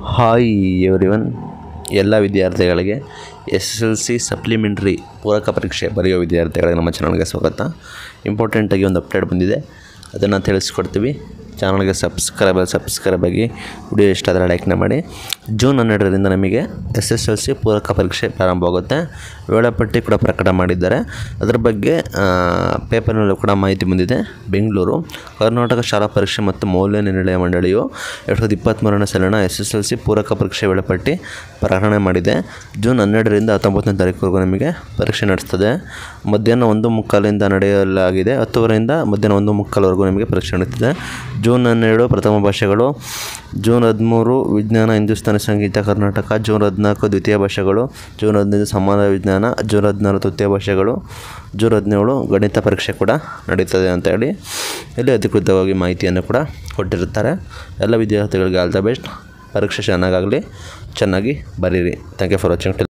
hi everyone ಎಲ್ಲ ವಿದ್ಯಾರ್ಥಿಗಳಿಗೆ S S L C supplementary ಪೂರಕ ಪರೀಕ್ಷೆ ಬರೆಯೋ ವಿದ್ಯಾರ್ಥಿಗಳಿಗೆ ನಮ್ಮ ಚಾನಲ್ಗೆ ಸ್ವಾಗತ ಇಂಪಾರ್ಟೆಂಟಾಗಿ ಒಂದು ಅಪ್ಡೇಟ್ ಬಂದಿದೆ ಅದನ್ನು ತಿಳಿಸ್ಕೊಡ್ತೀವಿ ಚಾನಲ್ಗೆ ಸಬ್ಸ್ಕ್ರೈಬ್ ಸಬ್ಸ್ಕ್ರೈಬ್ ಆಗಿ ವಿಡಿಯೋ ಇಷ್ಟ ಆದರೆ ಲೈಕ್ನ ಮಾಡಿ ಜೂನ್ ಹನ್ನೆರಡರಿಂದ ನಮಗೆ ಎಸ್ ಎಸ್ ಎಲ್ ಸಿ ಪೂರಕ ಪರೀಕ್ಷೆ ಪ್ರಾರಂಭವಾಗುತ್ತೆ ವೇಳಾಪಟ್ಟಿ ಕೂಡ ಪ್ರಕಟ ಮಾಡಿದ್ದಾರೆ ಅದರ ಬಗ್ಗೆ ಪೇಪರ್ನಲ್ಲೂ ಕೂಡ ಮಾಹಿತಿ ಬಂದಿದೆ ಬೆಂಗಳೂರು ಕರ್ನಾಟಕ ಶಾಲಾ ಪರೀಕ್ಷೆ ಮತ್ತು ಮೌಲ್ಯ ನಿರ್ಣಯ ಮಂಡಳಿಯು ಎರಡು ಸಾವಿರದ ಇಪ್ಪತ್ತ್ಮೂರನೇ ಸಾಲಿನ ಎಸ್ ಎಸ್ ಎಲ್ ಸಿ ಪೂರಕ ಪರೀಕ್ಷೆ ವೇಳಾಪಟ್ಟಿ ಪ್ರಕಟಣೆ ಮಾಡಿದೆ ಜೂನ್ ಹನ್ನೆರಡರಿಂದ ಹತ್ತೊಂಬತ್ತನೇ ತಾರೀಕುವರೆಗೂ ನಮಗೆ ಪರೀಕ್ಷೆ ನಡೆಸ್ತದೆ ಮಧ್ಯಾಹ್ನ ಒಂದು ಮುಕ್ಕಾಲಿಂದ ನಡೆಯಲಾಗಿದೆ ಹತ್ತುವರೆಯಿಂದ ಮಧ್ಯಾಹ್ನ ಒಂದು ಮುಕ್ಕಾಲವರೆಗೂ ನಿಮಗೆ ಪರೀಕ್ಷೆ ನಡೀತಿದೆ ಜೂನ್ ಹನ್ನೆರಡು ಪ್ರಥಮ ಭಾಷೆಗಳು ಜೂನ್ ಹದಿಮೂರು ವಿಜ್ಞಾನ ಹಿಂದೂಸ್ತಾನಿ ಸಂಗೀತ ಕರ್ನಾಟಕ ಜೂನ್ ಹದಿನಾಲ್ಕು ದ್ವಿತೀಯ ಭಾಷೆಗಳು ಜೂನ್ ಹದಿನೈದು ಸಮಾನ ವಿಜ್ಞಾನ ಜೂನ್ ಹದಿನಾರು ತೃತೀಯ ಭಾಷೆಗಳು ಜೂನ್ ಹದಿನೇಳು ಗಣಿತ ಪರೀಕ್ಷೆ ಕೂಡ ನಡೀತದೆ ಅಂತ ಹೇಳಿ ಇಲ್ಲಿ ಅಧಿಕೃತವಾಗಿ ಮಾಹಿತಿಯನ್ನು ಕೂಡ ಕೊಟ್ಟಿರುತ್ತಾರೆ ಎಲ್ಲ ವಿದ್ಯಾರ್ಥಿಗಳಿಗೆ ಆಲ್ ದ ಬೆಸ್ಟ್ ಪರೀಕ್ಷೆ ಚೆನ್ನಾಗಾಗಲಿ ಚೆನ್ನಾಗಿ ಬರೀರಿ ಥ್ಯಾಂಕ್ ಯು ಫಾರ್ ವಾಚಿಂಗ್